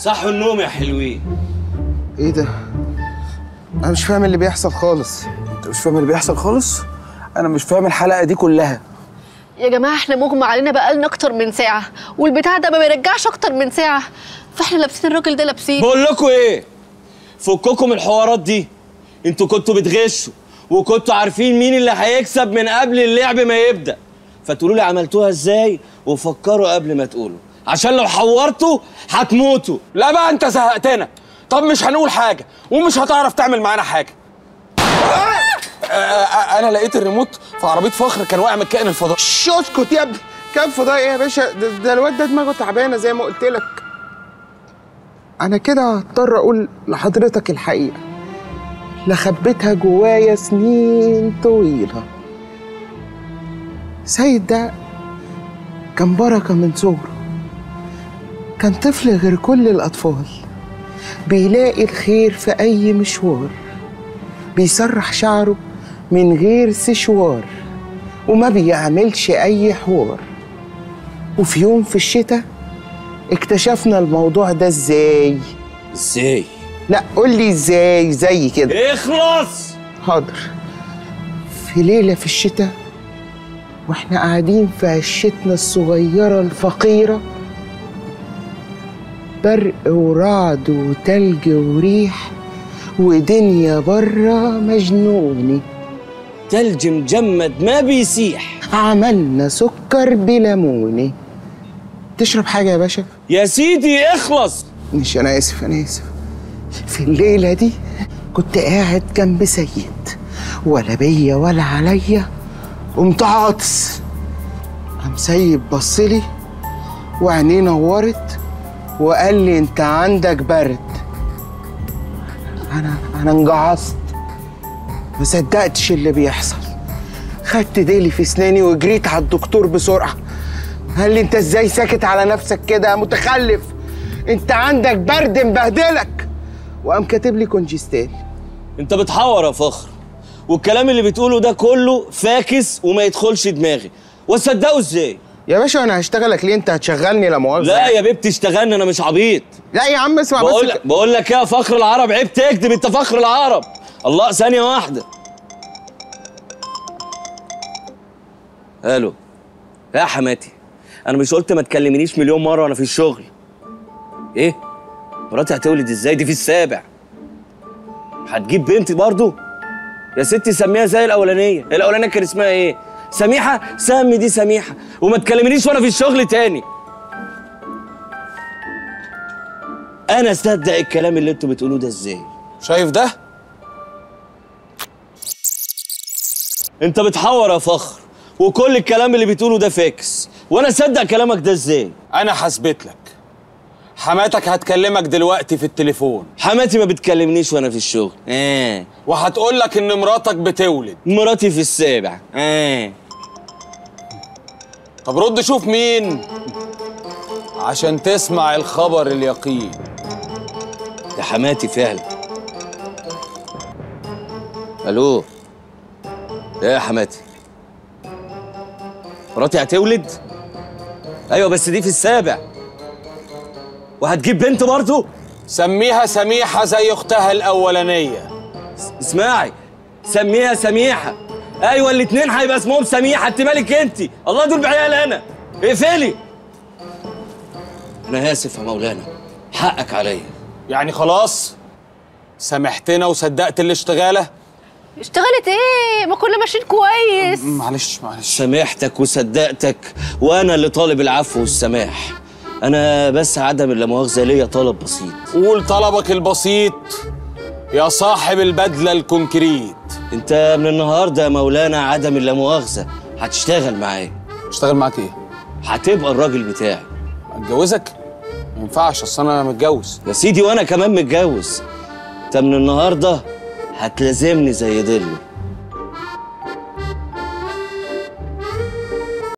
صحوا النوم يا حلوين ايه ده انا مش فاهم اللي بيحصل خالص انت مش فاهم اللي بيحصل خالص انا مش فاهم الحلقه دي كلها يا جماعه احنا مغمى علينا بقالنا اكتر من ساعه والبتاع ده ما بيرجعش اكتر من ساعه فاحنا لابسين الراجل ده لابسين بقول لكم ايه فككم من الحوارات دي انتوا كنتوا بتغشوا وكنتوا عارفين مين اللي هيكسب من قبل اللعب ما يبدا فتقولوا لي عملتوها ازاي وفكروا قبل ما تقولوا عشان لو حورتوا هتموتوا لا بقى انت زهقتنا طب مش هنقول حاجه ومش هتعرف تعمل معانا حاجه آه، آه، انا لقيت الريموت في عربيه فخر كان واقع من كائن الفضاء شش اسكت يا ابني كان فضاء ايه يا باشا ده, ده الواد ده دماغه تعبانه زي ما قلت لك انا كده هضطر اقول لحضرتك الحقيقه لا خبيتها جوايا سنين طويله سيد ده كان بركه من صغره كان طفل غير كل الاطفال بيلاقي الخير في اي مشوار بيسرح شعره من غير سشوار وما بيعملش أي حوار وفي يوم في الشتاء اكتشفنا الموضوع ده ازاي ازاي لا قول لي ازاي زي كده اخلص حاضر في ليلة في الشتاء واحنا قاعدين في عشتنا الصغيرة الفقيرة برق ورعد وتلج وريح ودنيا برا مجنوني تلج مجمد ما بيسيح عملنا سكر بليموني تشرب حاجة يا باشا؟ يا سيدي اخلص مش أنا آسف أنا آسف في الليلة دي كنت قاعد جنب سيد ولا بيا ولا عليا قمت عاطس قام سيد بصلي وعينيه نورت وقال لي انت عندك برد انا انا انجعصت ما صدقتش اللي بيحصل خدت ديلي في اسناني وجريت على الدكتور بسرعه قال لي انت ازاي ساكت على نفسك كده يا متخلف انت عندك برد مبهدلك وقام كاتب لي كونجستال انت بتحور يا فخر والكلام اللي بتقوله ده كله فاكس وما يدخلش دماغي واصدقه ازاي يا باشا انا هشتغلك ليه انت هتشغلني لا مؤاخذه لا يا بيبتي اشتغلني انا مش عبيط لا يا عم اسمع بقول بس لك بقول لك يا فخر العرب عيب تكذب انت فخر العرب الله ثانيه واحده الو يا حماتي انا مش قلت ما تكلمنيش مليون مره وانا في الشغل ايه مراتي هتولد ازاي دي في السابع هتجيب بنتي برضو يا ستي سميها زي الاولانيه الاولانيه كان اسمها ايه سميحه سمي دي سميحه وما تكلمنيش وانا في الشغل تاني انا اصدق الكلام اللي انتوا بتقولوه ده ازاي شايف ده انت بتحور يا فخر وكل الكلام اللي بتقوله ده فاكس وانا اصدق كلامك ده ازاي انا حسبت لك حماتك هتكلمك دلوقتي في التليفون حماتي ما بتكلمنيش وانا في الشغل اه وهتقول لك ان مراتك بتولد مراتي في السابع اه طب رد شوف مين عشان تسمع الخبر اليقين يا حماتي فعلا الو ايه يا حماتي مراتي هتولد ايوه بس دي في السابع وهتجيب بنت برضه سميها سميحة زي اختها الاولانية اسمعي سميها سميحه ايوه الاتنين هيبقى اسمهم سميحه انت مالك انت الله دول بعيال انا اقفلي انا اسف يا مولانا حقك عليا يعني خلاص سامحتنا وصدقت الاشتغالة اشتغلت ايه ما كنا ماشيين كويس معلش معلش سامحتك وصدقتك وانا اللي طالب العفو والسماح انا بس عدم اللامؤاخذه ليا طلب بسيط قول طلبك البسيط يا صاحب البدلة الكونكريت انت من النهارده يا مولانا عدم اللامؤاخذه هتشتغل معايا اشتغل معاك ايه؟ هتبقى الراجل بتاعي اتجوزك؟ ما ينفعش اصل انا متجوز يا سيدي وانا كمان متجوز انت من النهارده هتلازمني زي ضله